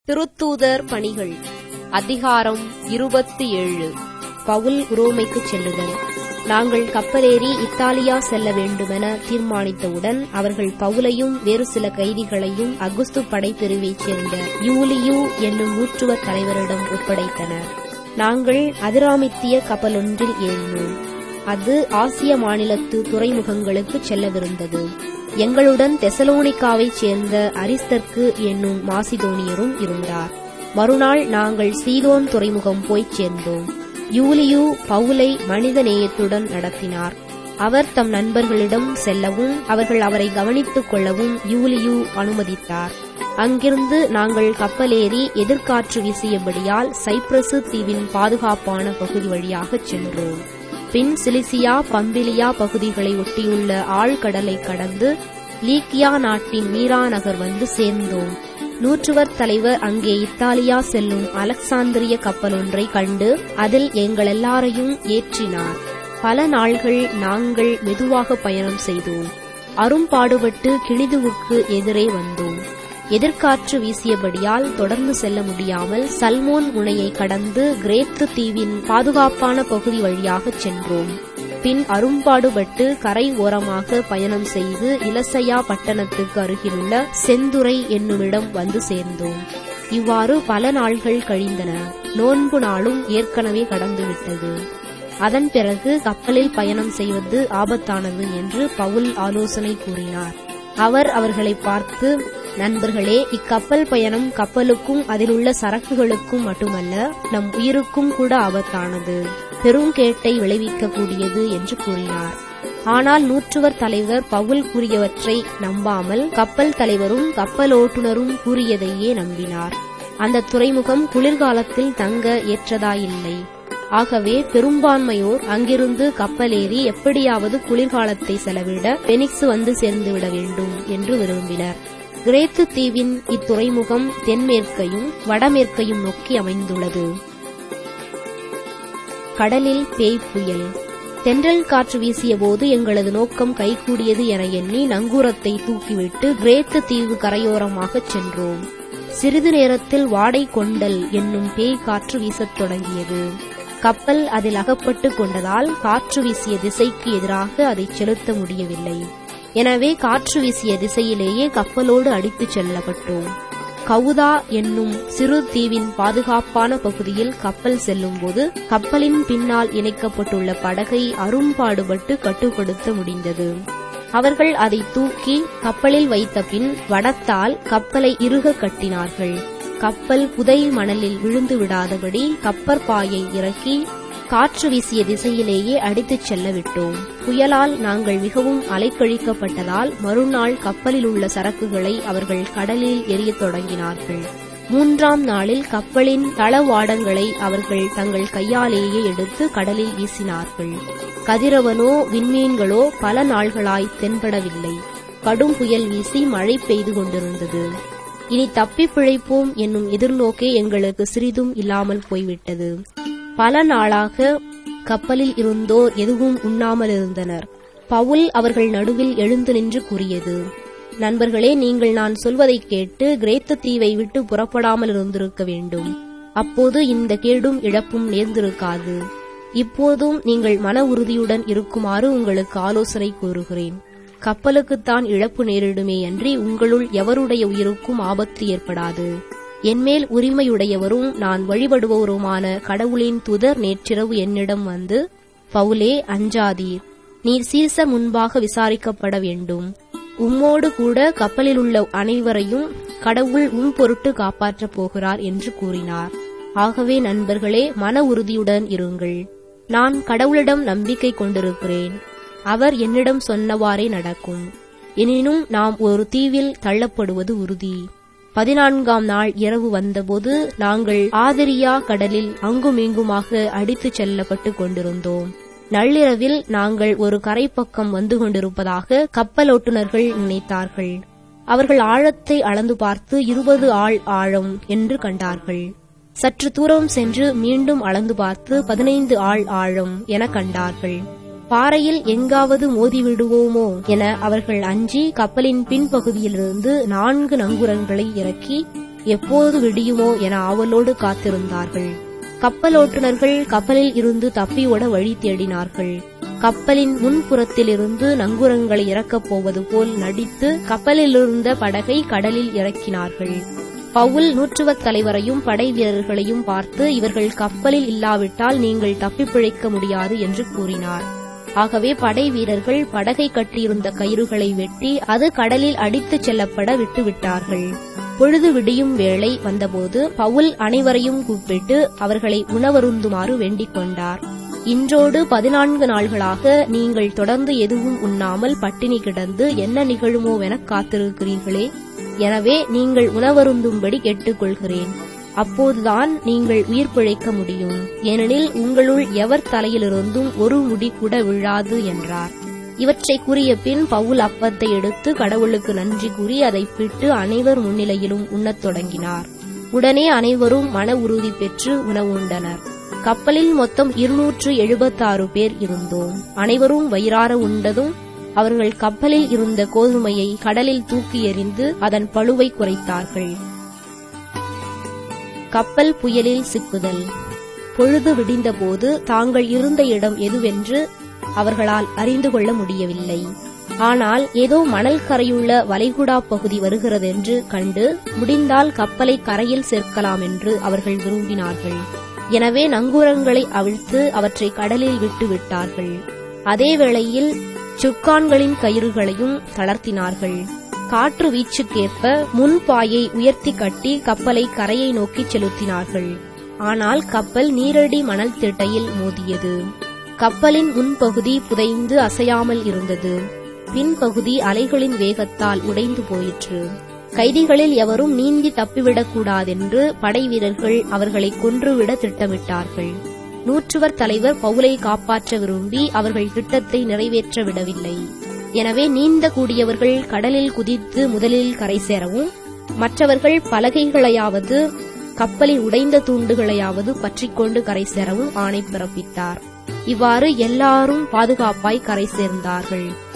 திருத்தூதர் பணிகள் அதிகாரம் இருபத்தி ஏழு பவுல் உரோமைக்குச் செல்லுதல் நாங்கள் கப்பலேறி இத்தாலியா செல்ல வேண்டுமென தீர்மானித்தவுடன் அவர்கள் பவுலையும் வேறு சில கைதிகளையும் அகுஸ்து படைப்பிரிவைச் சேர்ந்த யூலியு என்னும் நூற்றுவர் தலைவரிடம் ஒப்படைத்தனர் நாங்கள் அதிராமித்திய கப்பலொன்றில் ஏறினோம் அது ஆசிய மாநிலத்து துறைமுகங்களுக்கு செல்லவிருந்தது எங்களுடன் தெசலோனிக்காவைச் சேர்ந்த அரிஸ்தர்க்கு என்னும் மாசிதோனியரும் இருந்தார் மறுநாள் நாங்கள் சீதோன் துறைமுகம் போய்ச் சேர்ந்தோம் யூலியு பவுலை மனித நேயத்துடன் நடத்தினார் அவர் தம் நண்பர்களிடம் செல்லவும் அவர்கள் அவரை கவனித்துக் கொள்ளவும் யூலியு அனுமதித்தார் அங்கிருந்து நாங்கள் கப்பலேறி எதிர்காற்று வீசியபடியால் சைப்ரசு தீவின் பாதுகாப்பான பகுதி வழியாகச் சென்றோம் பின் சிலிசியா பம்பிலியா பகுதிகளை ஒட்டியுள்ள ஆழ்கடலை கடந்து லீக்கியா நாட்டின் மீரா நகர் வந்து சேர்ந்தோம் நூற்றுவர் தலைவர் அங்கே இத்தாலியா செல்லும் அலெக்சாந்திரிய கப்பலொன்றை கண்டு அதில் எங்கள் எல்லாரையும் ஏற்றினார் பல நாள்கள் நாங்கள் மெதுவாக பயணம் செய்தோம் அரும்பாடுபட்டு கிழிதுவுக்கு எதிரே வந்தோம் எதிர்காற்று வீசியபடியால் தொடர்ந்து செல்ல முடியாமல் சல்மோன் முனையை கடந்து கிரேத்து தீவின் பாதுகாப்பான பகுதி வழியாகச் சென்றோம் பின் அரும்பாடுபட்டு கரை ஓரமாக பயணம் செய்து இலசையா பட்டணத்துக்கு அருகிலுள்ள செந்துறை என்னுமிடம் வந்து சேர்ந்தோம் இவ்வாறு பல நாள்கள் கழிந்தன நோன்பு நாளும் ஏற்கனவே கடந்துவிட்டது அதன் பிறகு கப்பலில் பயணம் செய்வது ஆபத்தானது என்று பவுல் ஆலோசனை கூறினார் அவர் அவர்களை பார்த்து நண்பர்களே இக்கப்பல் பயணம் கப்பலுக்கும் அதிலுள்ள சரக்குகளுக்கும் மட்டுமல்ல நம் உயிருக்கும் கூட ஆபத்தானது பெரும் கேட்டை விளைவிக்கக்கூடியது என்று கூறினார் ஆனால் நூற்றுவர் தலைவர் பவுல் கூறியவற்றை நம்பாமல் கப்பல் தலைவரும் கப்பலோட்டுநரும் கூறியதையே நம்பினார் அந்த துறைமுகம் குளிர்காலத்தில் தங்க ஏற்றதாயில்லை ஆகவே பெரும்பான்மையோர் அங்கிருந்து கப்பலேறி எப்படியாவது குளிர்காலத்தை செலவிட பெனிக்ஸ் வந்து சேர்ந்துவிட வேண்டும் என்று விரும்பினர் கிரேத்து தீவின் இத்துறைமுகம் தென்மேற்கையும் வடமேற்கையும் நோக்கி அமைந்துள்ளது கடலில் பேய் புயல் தென்றல் காற்று வீசிய போது எங்களது நோக்கம் கைகூடியது என எண்ணி நங்கூரத்தை தூக்கிவிட்டு கிரேத்து தீவு கரையோரமாகச் சென்றோம் சிறிது நேரத்தில் வாடை கொண்டல் என்னும் பேய் காற்று வீசத் தொடங்கியது கப்பல் அதில் அகப்பட்டு கொண்டதால் காற்று வீசிய திசைக்கு எதிராக அதை செலுத்த முடியவில்லை எனவே காற்று வீசிய திசையிலேயே கப்பலோடு அடித்துச் செல்லப்பட்டோம் கவுதா என்னும் சிறு தீவின் பாதுகாப்பான பகுதியில் கப்பல் செல்லும்போது கப்பலின் பின்னால் இணைக்கப்பட்டுள்ள படகை அரும்பாடுபட்டு கட்டுப்படுத்த முடிந்தது அவர்கள் அதை தூக்கி கப்பலில் வைத்த பின் வடத்தால் கப்பலை இறுக கட்டினார்கள் கப்பல் புதை மணலில் விழுந்து விடாதபடி கப்பற்பாயை இறக்கி காற்று வீசிய திசையிலேயே அடித்துச் செல்ல விட்டோம் புயலால் நாங்கள் மிகவும் அலைக்கழிக்கப்பட்டதால் மறுநாள் கப்பலில் உள்ள சரக்குகளை அவர்கள் கடலில் எரியத் தொடங்கினார்கள் மூன்றாம் நாளில் கப்பலின் தளவாடங்களை அவர்கள் தங்கள் கையாலேயே எடுத்து கடலில் வீசினார்கள் கதிரவனோ விண்மீன்களோ பல நாள்களாய் தென்படவில்லை கடும் புயல் வீசி மழை பெய்து கொண்டிருந்தது இனி தப்பி பிழைப்போம் என்னும் எதிர்நோக்கே எங்களுக்கு சிறிதும் இல்லாமல் போய்விட்டது பல நாளாக கப்பலில் இருந்தோர் எதுவும் உண்ணாமல் இருந்தனர் பவுல் அவர்கள் நடுவில் எழுந்து நின்று கூறியது நண்பர்களே நீங்கள் நான் சொல்வதைக் கேட்டு கிரேத்த தீவை விட்டு புறப்படாமல் இருந்திருக்க வேண்டும் அப்போது இந்த கேடும் இழப்பும் நேர்ந்திருக்காது இப்போதும் நீங்கள் மன உறுதியுடன் இருக்குமாறு உங்களுக்கு ஆலோசனை கூறுகிறேன் கப்பலுக்குத்தான் இழப்பு நேரிடுமே அன்றி உங்களுள் எவருடைய உயிருக்கும் ஆபத்து ஏற்படாது என்மேல் உரிமையுடையவரும் நான் வழிபடுபவருமான கடவுளின் துதர் நேற்றிரவு என்னிடம் வந்து பவுலே அஞ்சாதீர் நீர் சீசர் முன்பாக விசாரிக்கப்பட வேண்டும் உம்மோடு கூட கப்பலில் உள்ள அனைவரையும் கடவுள் உம் பொருட்டு காப்பாற்றப் போகிறார் என்று கூறினார் ஆகவே நண்பர்களே மன உறுதியுடன் இருங்கள் நான் கடவுளிடம் நம்பிக்கை கொண்டிருக்கிறேன் அவர் என்னிடம் சொன்னவாறே நடக்கும் எனினும் நாம் ஒரு தீவில் தள்ளப்படுவது உறுதி பதினான்காம் நாள் இரவு வந்தபோது நாங்கள் ஆதரியா கடலில் அங்குமிங்குமாக அடித்துச் செல்லப்பட்டு கொண்டிருந்தோம் நள்ளிரவில் நாங்கள் ஒரு கரைப்பக்கம் வந்து கொண்டிருப்பதாக கப்பலோட்டுநர்கள் நினைத்தார்கள் அவர்கள் ஆழத்தை அளந்து பார்த்து இருபது ஆள் ஆழம் என்று கண்டார்கள் சற்று தூரம் சென்று மீண்டும் அளந்து பார்த்து பதினைந்து ஆள் ஆழம் என கண்டார்கள் பாறையில் எங்காவது மோதிவிடுவோமோ என அவர்கள் அஞ்சி கப்பலின் பின்பகுதியிலிருந்து நான்கு நங்குரங்களை இறக்கி எப்போது விடியுமோ என ஆவலோடு காத்திருந்தார்கள் கப்பலோட்டுநர்கள் கப்பலில் இருந்து தப்பியோட வழி தேடினார்கள் கப்பலின் முன்புறத்திலிருந்து நங்குரங்களை இறக்கப் போவது போல் நடித்து கப்பலிலிருந்த படகை கடலில் இறக்கினார்கள் பவுல் நூற்றுவத் தலைவரையும் படை வீரர்களையும் பார்த்து இவர்கள் கப்பலில் இல்லாவிட்டால் நீங்கள் தப்பிப் பிழைக்க முடியாது என்று கூறினார் ஆகவே படை வீரர்கள் படகை கட்டியிருந்த கயிறுகளை வெட்டி அது கடலில் அடித்துச் செல்லப்பட விட்டுவிட்டார்கள் பொழுது விடியும் வேளை வந்தபோது பவுல் அனைவரையும் கூப்பிட்டு அவர்களை உணவருந்துமாறு வேண்டிக் கொண்டார் இன்றோடு பதினான்கு நாள்களாக நீங்கள் தொடர்ந்து எதுவும் உண்ணாமல் பட்டினி கிடந்து என்ன நிகழுமோவெனக் காத்திருக்கிறீர்களே எனவே நீங்கள் உணவருந்தும்படி கேட்டுக்கொள்கிறேன் அப்போதுதான் நீங்கள் உயிர் பிழைக்க முடியும் ஏனெனில் உங்களுள் எவர் தலையிலிருந்தும் ஒரு முடி கூட விழாது என்றார் இவற்றை கூறிய பின் பவுல் அப்பத்தை எடுத்து கடவுளுக்கு நன்றி கூறி அதை பிட்டு அனைவர் முன்னிலையிலும் உண்ணத் தொடங்கினார் உடனே அனைவரும் மன உறுதி பெற்று உணவுண்டனர் கப்பலில் மொத்தம் இருநூற்று எழுபத்தாறு பேர் இருந்தோம் அனைவரும் வயிறார உண்டதும் அவர்கள் கப்பலில் இருந்த கோதுமையை கடலில் தூக்கி எறிந்து அதன் பழுவை குறைத்தார்கள் கப்பல் புயலில் சிக்குதல் பொழுது விடிந்தபோது தாங்கள் இருந்த இடம் எதுவென்று அவர்களால் அறிந்து கொள்ள முடியவில்லை ஆனால் ஏதோ மணல் கரையுள்ள வளைகுடா பகுதி வருகிறதென்று கண்டு முடிந்தால் கப்பலை கரையில் சேர்க்கலாம் என்று அவர்கள் விரும்பினார்கள் எனவே நங்கூரங்களை அவிழ்த்து அவற்றை கடலில் விட்டு விட்டார்கள் அதே வேளையில் சுக்கான்களின் கயிறுகளையும் தளர்த்தினார்கள் காற்று வீச்சுக்கேற்ப முன்பாயை உயர்த்தி கட்டி கப்பலை கரையை நோக்கிச் செலுத்தினார்கள் ஆனால் கப்பல் நீரடி மணல் திட்டையில் மோதியது கப்பலின் முன்பகுதி புதைந்து அசையாமல் இருந்தது பின்பகுதி அலைகளின் வேகத்தால் உடைந்து போயிற்று கைதிகளில் எவரும் நீந்தி தப்பிவிடக்கூடாதென்று படை வீரர்கள் அவர்களை கொன்றுவிட திட்டமிட்டார்கள் நூற்றுவர் தலைவர் பவுலை காப்பாற்ற விரும்பி அவர்கள் திட்டத்தை நிறைவேற்ற விடவில்லை எனவே நீந்த கூடியவர்கள் கடலில் குதித்து முதலில் கரை சேரவும் மற்றவர்கள் பலகைகளையாவது கப்பலின் உடைந்த தூண்டுகளையாவது பற்றிக்கொண்டு கரை சேரவும் ஆணை பிறப்பித்தார் இவ்வாறு எல்லாரும் பாதுகாப்பாய் கரை சேர்ந்தார்கள்